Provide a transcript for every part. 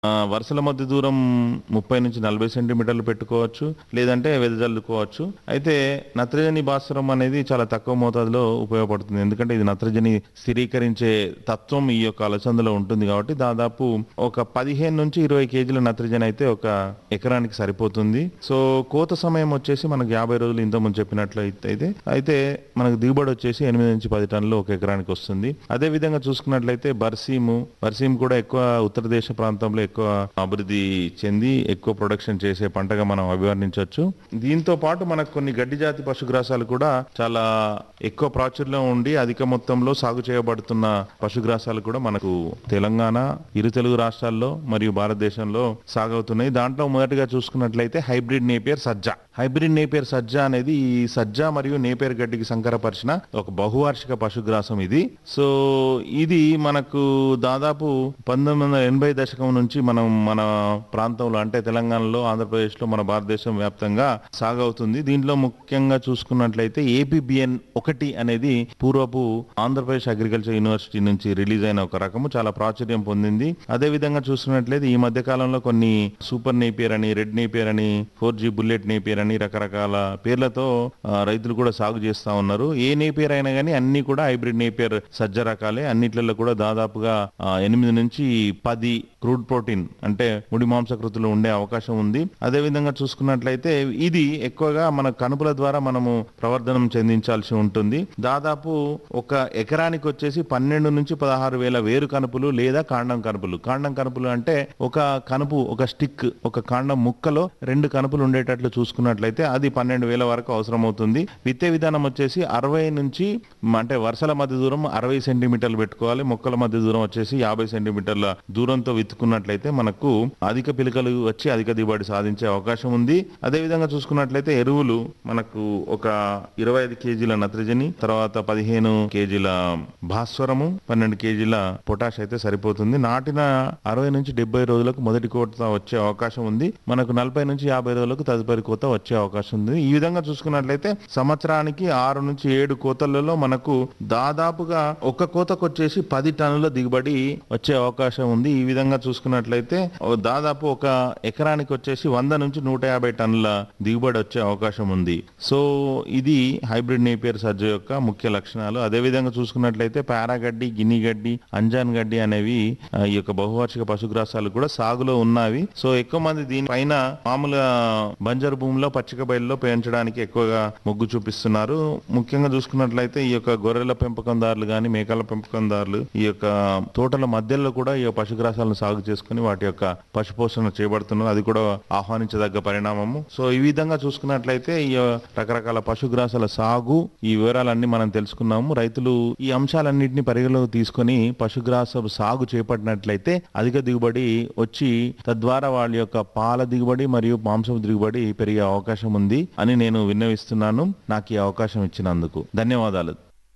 ఆ, వరుసల మధ్య దూరం ముప్పై నుంచి నలభై సెంటీమీటర్లు పెట్టుకోవచ్చు లేదంటే వెదజల్లుకోవచ్చు అయితే నత్రజని భాస్వరం అనేది చాలా తక్కువ మోతాదులో ఉపయోగపడుతుంది ఎందుకంటే ఇది నత్రజని స్థిరీకరించే తత్వం ఈ యొక్క అలసందలో ఉంటుంది కాబట్టి దాదాపు ఒక పదిహేను నుంచి ఇరవై కేజీల నత్రజని అయితే ఒక ఎకరానికి సరిపోతుంది సో కోత సమయం వచ్చేసి మనకు యాభై రోజులు ఇంతకుముందు చెప్పినట్లు అయితే అయితే మనకు దిగుబడి వచ్చేసి ఎనిమిది నుంచి పది టన్నులు ఒక ఎకరానికి వస్తుంది అదే విధంగా చూసుకున్నట్లయితే బర్సీము బర్సీము కూడా ఎక్కువ ఉత్తర దేశ ప్రాంతంలో ఎక్కువ అభివృద్ధి చెంది ఎక్కువ ప్రొడక్షన్ చేసే పంటగా మనం అభివర్ణించవచ్చు దీంతో పాటు మనకు కొన్ని గడ్డి జాతి పశుగ్రాసాలు కూడా చాలా ఎక్కువ ప్రాచుర్యం ఉండి అధిక మొత్తంలో సాగు చేయబడుతున్న పశుగ్రాసాలు కూడా మనకు తెలంగాణ ఇరు తెలుగు రాష్ట్రాల్లో మరియు భారతదేశంలో సాగవుతున్నాయి దాంట్లో మొదటిగా చూసుకున్నట్లయితే హైబ్రిడ్ నేపియర్ సజ్జ హైబ్రిడ్ నేపియర్ సజ్జ అనేది ఈ సజ్జ మరియు నేపియర్ గడ్డికి సంకరపరిచిన ఒక బహువార్షిక పశుగ్రాసం ఇది సో ఇది మనకు దాదాపు పంతొమ్మిది వందల ఎనభై దశకం నుంచి మనం మన ప్రాంతంలో అంటే తెలంగాణలో ఆంధ్రప్రదేశ్లో మన భారతదేశం వ్యాప్తంగా సాగవుతుంది దీంట్లో ముఖ్యంగా చూసుకున్నట్లయితే ఏపీబిఎన్ ఒకటి అనేది పూర్వపు ఆంధ్రప్రదేశ్ అగ్రికల్చర్ యూనివర్సిటీ నుంచి రిలీజ్ అయిన ఒక రకము చాలా ప్రాచుర్యం పొందింది అదే విధంగా చూసుకున్నట్లయితే ఈ మధ్య కాలంలో కొన్ని సూపర్ నేపియర్ అని రెడ్ నేపియర్ అని ఫోర్ జీ బుల్లెట్ నేపియర్ అని రకరకాల పేర్లతో ఆ, రైతులు కూడా సాగు చేస్తా ఉన్నారు ఏ నేపియర్ అయినా కానీ అన్ని కూడా హైబ్రిడ్ నేపియర్ సజ్జ రకాలే అన్నిట్లలో కూడా దాదాపుగా ఆ, ఎనిమిది నుంచి పది క్రూడ్ ప్రోటీన్ అంటే ముడి మాంసకృతులు ఉండే అవకాశం ఉంది అదే విధంగా చూసుకున్నట్లయితే ఇది ఎక్కువగా మన కనుపుల ద్వారా మనము ప్రవర్ధనం చెందించాల్సి ఉంటుంది దాదాపు ఒక ఎకరానికి వచ్చేసి పన్నెండు నుంచి పదహారు వేల వేరు కనుపులు లేదా కాండం కనుపులు కాండం కనుపులు అంటే ఒక కనుపు ఒక స్టిక్ ఒక కాండం ముక్కలో రెండు కనుపులు ఉండేటట్లు చూసుకున్నట్లయితే అది పన్నెండు వేల వరకు అవసరం అవుతుంది విత్తే విధానం వచ్చేసి అరవై నుంచి మ- అంటే వరుసల మధ్య దూరం అరవై సెంటీమీటర్లు పెట్టుకోవాలి మొక్కల మధ్య దూరం వచ్చేసి యాభై సెంటీమీటర్ల దూరంతో విత్తుకున్నట్లయితే మనకు అధిక పిలకలు వచ్చి అధిక దిగుబడి సాధించే అవకాశం ఉంది అదే విధంగా చూసుకున్నట్లయితే ఎరువులు మనకు ఒక ఇరవై ఐదు కేజీల నత్రజని తర్వాత పదిహేను కేజీల భాస్వరము పన్నెండు కేజీల పొటాష్ అయితే సరిపోతుంది నాటిన అరవై నుంచి డెబ్బై రోజులకు మొదటి కోత వచ్చే అవకాశం ఉంది మనకు నలభై నుంచి యాభై రోజులకు తదుపరి కోత వచ్చే అవకాశం ఉంది ఈ విధంగా చూసుకున్నట్లయితే సంవత్సరానికి ఆరు నుంచి ఏడు కోతలలో మనకు దాదాపుగా ఒక కోతకు వచ్చేసి పది టన్నుల దిగుబడి వచ్చే అవకాశం ఉంది ఈ విధంగా చూసుకున్నట్లయితే ఓ దాదాపు ఒక ఎకరానికి వచ్చేసి వంద నుంచి నూట యాభై టన్నుల దిగుబడి వచ్చే అవకాశం ఉంది సో ఇది హైబ్రిడ్ నేపియర్ సజ్జ యొక్క ముఖ్య లక్షణాలు అదే విధంగా చూసుకున్నట్లయితే పారాగడ్డి గిన్ని గడ్డి అంజాన్ గడ్డి అనేవి ఆ, ఈ యొక్క బహువార్షిక పశుగ్రాసాలు కూడా సాగులో ఉన్నవి సో ఎక్కువ మంది దీనిపైన మామూలుగా బంజరు భూమిలో పచ్చిక బయలులో పెంచడానికి ఎక్కువగా మొగ్గు చూపిస్తున్నారు ముఖ్యంగా చూసుకున్నట్లయితే ఈ యొక్క గొర్రెల పెంపకందారులు కానీ మేకల పెంపకందారులు ఈ యొక్క తోటల మధ్యలో కూడా ఈ యొక్క పశుగ్రాసాలను సాగు చేసుకుని వాటి యొక్క పశుపోషణ చేయబడుతున్నారు అది కూడా ఆహ్వానించదగ్గ పరిణామము సో ఈ విధంగా చూసుకున్నట్లయితే ఈ రకరకాల పశుగ్రాసాల సాగు ఈ వివరాలన్నీ మనం తెలుసుకున్నాము రైతులు ఈ అంశాలన్నింటినీ పరిగణలోకి తీసుకొని పశుగ్రాస సాగు చేపట్టినట్లయితే అధిక దిగుబడి వచ్చి తద్వారా వాళ్ళ యొక్క పాల దిగుబడి మరియు మాంసం దిగుబడి పెరిగే అవకాశం ఉంది అని నేను విన్నవిస్తున్నాను నాకు ఈ అవకాశం ఇచ్చినందుకు ధన్యవాదాలు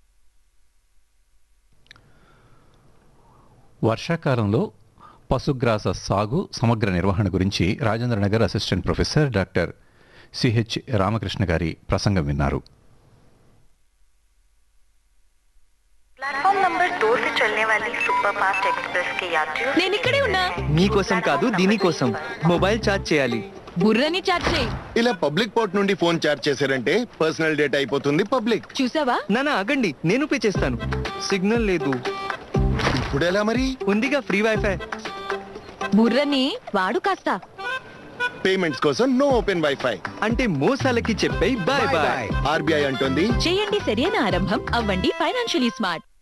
వర్షాకాలంలో పశుగ్రాస సాగు సమగ్ర నిర్వహణ గురించి Rajendranagar assistant professor doctor CH Ramakrishna గారి ప్రసంగం విన్నారు प्लेटफॉर्म नंबर दो से चलने वाली सुपरफास्ट एक्सप्रेस के यात्रियों से నేను ఇక్కడే ఉన్నా మీకోసం కాదు దీనికోసం మొబైల్ ఛార్జ్ చేయాలి బుర్రని చాట్ చేయి ఇలా పబ్లిక్ పోర్ట్ నుండి ఫోన్ చార్జ్ చేశారంటే పర్సనల్ డేటా అయిపోతుంది పబ్లిక్ చూసావా నానా ఆగండి నేను పే చేస్తాను సిగ్నల్ లేదు ఇప్పుడు ఎలా మరి ఉందిగా ఫ్రీ వైఫై బుర్రని వాడు కాస్త పేమెంట్స్ కోసం నో ఓపెన్ వైఫై అంటే మోసాలకి చెప్పే బాయ్ బాయ్ ఆర్బీఐ అంటుంది చేయండి సరైన ఆరంభం అవ్వండి ఫైనాన్షియలీ స్మార్ట్